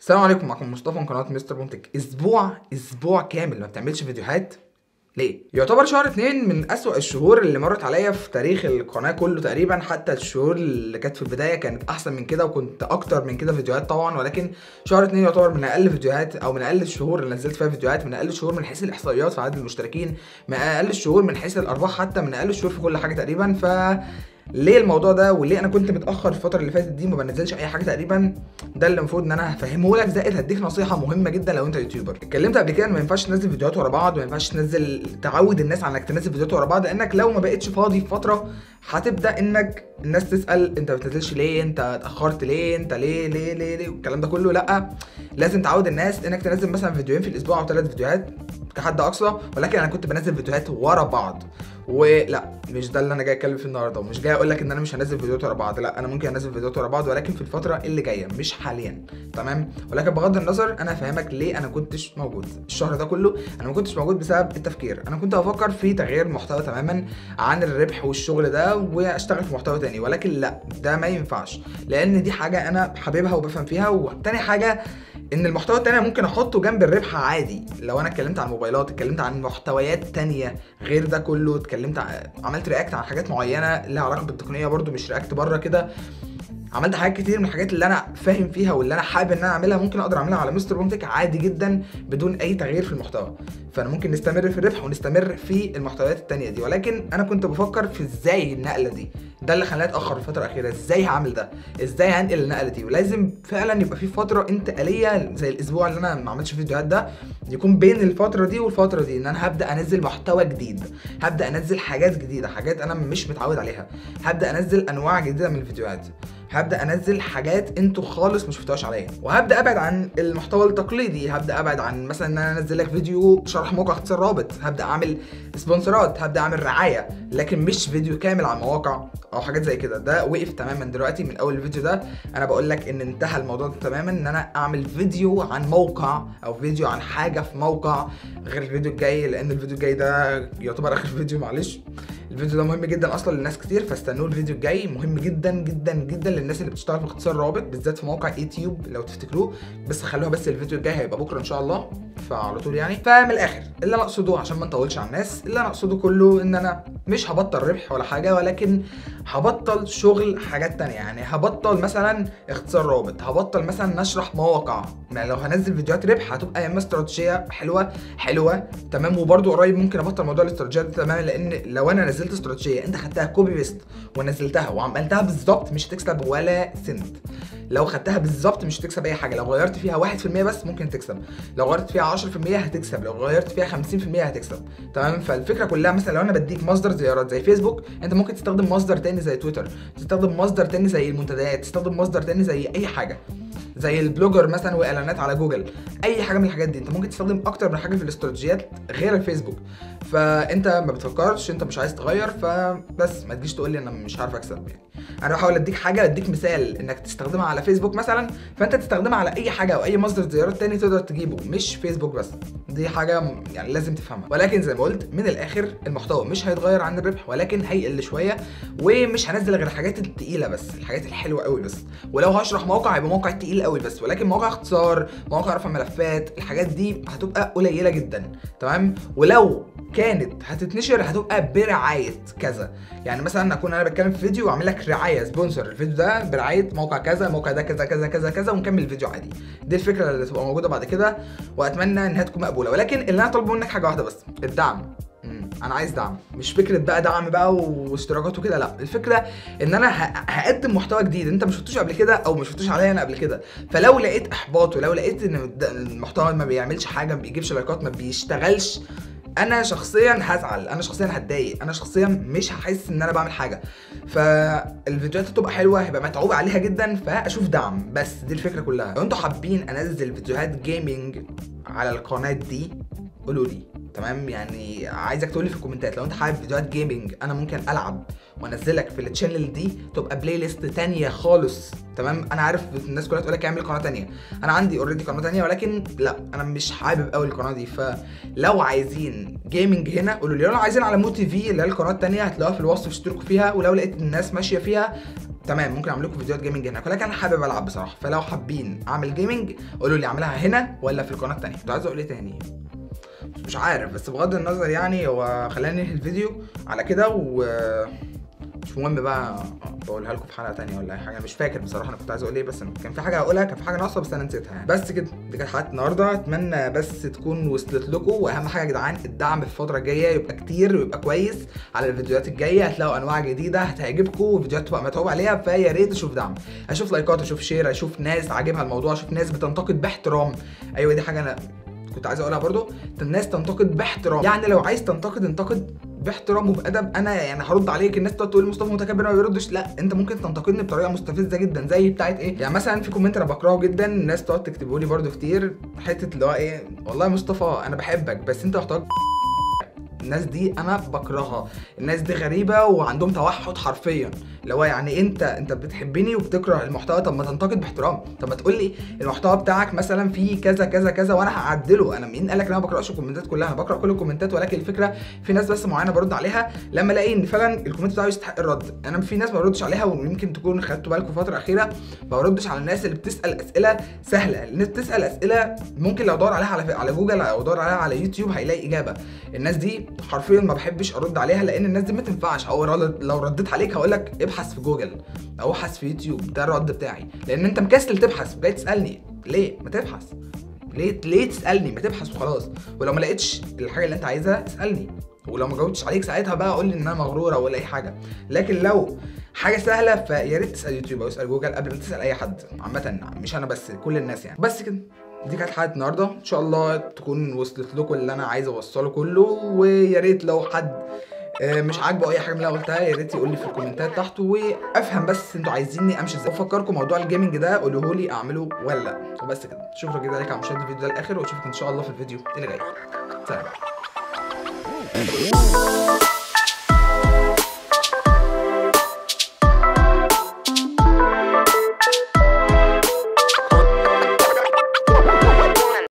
السلام عليكم معكم مصطفى من قناه مستر بونتك اسبوع اسبوع كامل ما بتعملش فيديوهات ليه؟ يعتبر شهر اتنين من أسوأ الشهور اللي مرت عليا في تاريخ القناة كله تقريبا حتى الشهور اللي كانت في البداية كانت أحسن من كده وكنت أكتر من كده فيديوهات طبعا ولكن شهر اتنين يعتبر من أقل فيديوهات أو من أقل الشهور اللي نزلت فيها فيديوهات من أقل الشهور من حيث الإحصائيات في عدد المشتركين من أقل الشهور من حيث الأرباح حتى من أقل الشهور في كل حاجة تقريبا ف ليه الموضوع ده وليه انا كنت متاخر الفتره اللي فاتت دي ما بنزلش اي حاجه تقريبا ده اللي المفروض ان انا هفهمه لك زائد هديك نصيحه مهمه جدا لو انت يوتيوبر اتكلمت قبل كده ان ما ينفعش تنزل فيديوهات ورا بعض وما ينفعش تنزل تعود الناس على انك تنزل فيديوهات ورا بعض لانك لو ما بقتش فاضي في فتره هتبدا انك الناس تسال انت ما بتنزلش ليه انت اتاخرت ليه انت ليه ليه ليه, ليه؟ والكلام ده كله لا لازم تعود الناس انك تنزل مثلا فيديوهين في الاسبوع او ثلاث فيديوهات كحد اقصى ولكن انا كنت بنزل فيديوهات ورا بعض ولا مش ده اللي انا جاي اتكلم فيه النهارده ومش جاي اقول لك ان انا مش هنزل فيديوهات ورا بعض لا انا ممكن انزل فيديوهات ورا بعض ولكن في الفتره اللي جايه مش حاليا تمام ولكن بغض النظر انا هفهمك ليه انا كنتش موجود الشهر ده كله انا ما كنتش موجود بسبب التفكير انا كنت بفكر في تغيير المحتوى تماما عن الربح والشغل ده واشتغل في محتوى تاني ولكن لا ده ما ينفعش لان دي حاجه انا حاببها وبفهم فيها وتاني حاجه ان المحتوى التاني ممكن احطه جنب الربح عادي لو انا اتكلمت عن موبايلات اتكلمت عن محتويات تانية غير ده كله اتكلمت عن... عملت رياكت عن حاجات معينه لها علاقه بالتقنيه برضو مش رياكت بره كده عملت حاجات كتير من الحاجات اللي انا فاهم فيها واللي انا حابب ان انا اعملها ممكن اقدر اعملها على مستر بومتك عادي جدا بدون اي تغيير في المحتوى فانا ممكن نستمر في الربح ونستمر في المحتويات التانية دي ولكن انا كنت بفكر في ازاي النقله دي ده اللي خلاني اتاخر الفتره الاخيره ازاي هعمل ده ازاي هنقل النقله دي ولازم فعلا يبقى في فتره انتقاليه زي الاسبوع اللي انا ما عملتش فيديوهات ده يكون بين الفتره دي والفتره دي ان انا هبدا انزل محتوى جديد هبدا انزل حاجات جديده حاجات انا مش متعود عليها هبدا انزل انواع جديده من الفيديوهات هبدا انزل حاجات انتوا خالص مش شفتوهاش عليا وهبدا ابعد عن المحتوى التقليدي هبدا ابعد عن مثلا ان انا انزل لك فيديو شرح موقع اختصار رابط هبدا اعمل سبونسرات هبدا اعمل رعايه لكن مش فيديو كامل عن مواقع او حاجات زي كده ده وقف تماما دلوقتي من اول الفيديو ده انا بقول لك ان انتهى الموضوع ده تماما ان انا اعمل فيديو عن موقع او فيديو عن حاجه في موقع غير الفيديو الجاي لان الفيديو الجاي ده يعتبر اخر فيديو معلش الفيديو ده مهم جدا اصلا لناس كتير فاستنوه الفيديو الجاي مهم جدا جدا جدا للناس اللي بتشتغل في اختصار رابط بالذات في موقع يوتيوب لو تفتكروه بس خلوها بس الفيديو الجاي هيبقى بكره ان شاء الله فعلى طول يعني فمن الاخر اللي انا اقصده عشان ما نطولش على الناس اللي انا اقصده كله ان انا مش هبطل ربح ولا حاجه ولكن هبطل شغل حاجات تانية يعني هبطل مثلا اختصار رابط هبطل مثلا نشرح مواقع يعني لو هنزل فيديوهات ربح هتبقى يا اما استراتيجيه حلوه حلوه تمام وبرده قريب ممكن ابطل موضوع الاستراتيجيه ده تماما لان لو انا نزلت استراتيجيه انت خدتها كوبي بيست ونزلتها وعملتها بالظبط مش هتكسب ولا سنت لو خدتها بالظبط مش هتكسب اي حاجه لو غيرت فيها 1% بس ممكن تكسب لو غيرت فيها 10% هتكسب لو غيرت فيها 50% هتكسب تمام فالفكره كلها مثلا لو انا بديك مصدر زيارات زي فيسبوك انت ممكن تستخدم مصدر تاني زي تويتر تستخدم مصدر تاني زي المنتديات تستخدم مصدر تاني زي اي حاجه زي البلوجر مثلا واعلانات على جوجل اي حاجه من الحاجات دي انت ممكن تستخدم اكتر من حاجه في الاستراتيجيات غير الفيسبوك فانت ما بتفكرش انت مش عايز تغير فبس ما تجيش تقول لي انا مش عارف اكسب يعني انا بحاول اديك حاجه اديك مثال انك تستخدمها على فيسبوك مثلا فانت تستخدمها على اي حاجه او اي مصدر زيارات تاني تقدر تجيبه مش فيسبوك بس دي حاجه يعني لازم تفهمها ولكن زي ما قلت من الاخر المحتوى مش هيتغير عن الربح ولكن هيقل شويه ومش هنزل غير الحاجات التقيله بس الحاجات الحلوه قوي بس ولو هشرح موقع هيبقى موقع تقيل قوي بس ولكن مواقع اختصار مواقع رفع ملفات الحاجات دي هتبقى قليله جدا تمام ولو كانت هتتنشر هتبقى برعايه كذا يعني مثلا اكون انا بتكلم في فيديو واعمل لك رعايه سبونسر الفيديو ده برعايه موقع كذا الموقع ده كذا كذا كذا كذا ونكمل الفيديو عادي دي الفكره اللي تبقى موجوده بعد كده واتمنى انها تكون مقبوله ولكن اللي انا طالبه منك حاجه واحده بس الدعم انا عايز دعم مش فكره بقى دعم بقى واشتراكات وكده لا الفكره ان انا هقدم محتوى جديد انت ما شفتوش قبل كده او ما شفتوش عليا انا قبل كده فلو لقيت احباط ولو لقيت ان المحتوى ما بيعملش حاجه ما بيجيبش لايكات ما بيشتغلش انا شخصيا هزعل انا شخصيا هتضايق انا شخصيا مش هحس ان انا بعمل حاجه فالفيديوهات هتبقى حلوه هيبقى متعوب عليها جدا فاشوف دعم بس دي الفكره كلها لو انتوا حابين انزل فيديوهات جيمنج على القناه دي قولوا لي تمام يعني عايزك تقول لي في الكومنتات لو انت حابب فيديوهات جيمنج انا ممكن العب وانزلك في التشانل دي تبقى بلاي ليست تانية خالص تمام انا عارف الناس كلها تقول لك اعمل قناه تانية انا عندي اوريدي قناه تانية ولكن لا انا مش حابب قوي القناه دي فلو عايزين جيمنج هنا قولوا لي لو عايزين على مو تي في اللي هي القناه التانية هتلاقوها في الوصف اشتركوا فيها ولو لقيت الناس ماشيه فيها تمام ممكن اعمل لكم فيديوهات جيمنج هناك ولكن انا حابب العب بصراحه فلو حابين اعمل جيمنج قولوا لي اعملها هنا ولا في القناه الثانيه كنت عايز اقول ايه تاني مش عارف بس بغض النظر يعني هو خلينا ننهي الفيديو على كده و مش مهم بقى بقولها لكم في حلقه تانية ولا اي حاجه مش فاكر بصراحه انا كنت عايز اقول ايه بس كان في حاجه هقولها كان في حاجه ناقصه بس انا نسيتها يعني بس كده دي كانت حلقه النهارده اتمنى بس تكون وصلت لكم واهم حاجه يا جدعان الدعم في الفتره الجايه يبقى كتير ويبقى كويس على الفيديوهات الجايه هتلاقوا انواع جديده هتعجبكم وفيديوهات تبقى متعوب عليها فيا ريت اشوف دعم اشوف لايكات اشوف شير اشوف ناس عاجبها الموضوع اشوف ناس بتنتقد باحترام ايوه دي حاجه انا كنت عايز اقولها برضو الناس تنتقد باحترام يعني لو عايز تنتقد انتقد باحترام وبادب انا يعني هرد عليك الناس تقعد تقول مصطفى متكبر ما بيردش لا انت ممكن تنتقدني بطريقه مستفزه جدا زي بتاعت ايه يعني مثلا في كومنت انا بكرهه جدا الناس تقعد تكتبه لي برضو كتير حته اللي هو ايه والله يا مصطفى انا بحبك بس انت محتاج الناس دي انا بكرهها الناس دي غريبه وعندهم توحد حرفيا اللي هو يعني انت انت بتحبني وبتكره المحتوى طب ما تنتقد باحترام طب ما تقول لي المحتوى بتاعك مثلا فيه كذا كذا كذا وانا هعدله انا مين قال لك ان انا ما بقراش الكومنتات كلها انا بقرا كل الكومنتات ولكن الفكره في ناس بس معينه برد عليها لما الاقي ان فعلا الكومنت بتاعه يستحق الرد انا في ناس ما بردش عليها ويمكن تكون خدتوا بالكم الفتره الاخيره ما بردش على الناس اللي بتسال اسئله سهله الناس بتسال اسئله ممكن لو دور عليها على على جوجل او دور عليها على يوتيوب هيلاقي اجابه الناس دي حرفيا ما بحبش ارد عليها لان الناس دي ما تنفعش او لو رديت عليك هقول لك ابحث في جوجل او ابحث في يوتيوب ده الرد بتاعي لان انت مكسل تبحث جاي تسالني ليه ما تبحث ليه ليه تسالني ما تبحث وخلاص ولو ما لقيتش الحاجه اللي انت عايزها اسالني ولو ما جاوبتش عليك ساعتها بقى قول لي ان انا مغرور او اي حاجه لكن لو حاجه سهله فيا ريت تسال يوتيوب او تسال جوجل قبل ما تسال اي حد عامه مش انا بس كل الناس يعني بس كده دي كانت حلقه النهارده ان شاء الله تكون وصلت لكم اللي انا عايز اوصله كله ويا ريت لو حد مش عاجبه اي حاجه من اللي انا قلتها يا ريت يقول لي في الكومنتات تحت وافهم بس انتوا عايزيني امشي ازاي وافكركم موضوع الجيمنج ده قولوه لي اعمله ولا لا وبس كده شكرا جدا لك على مشاهده الفيديو ده الاخر واشوفك ان شاء الله في الفيديو اللي جاي سلام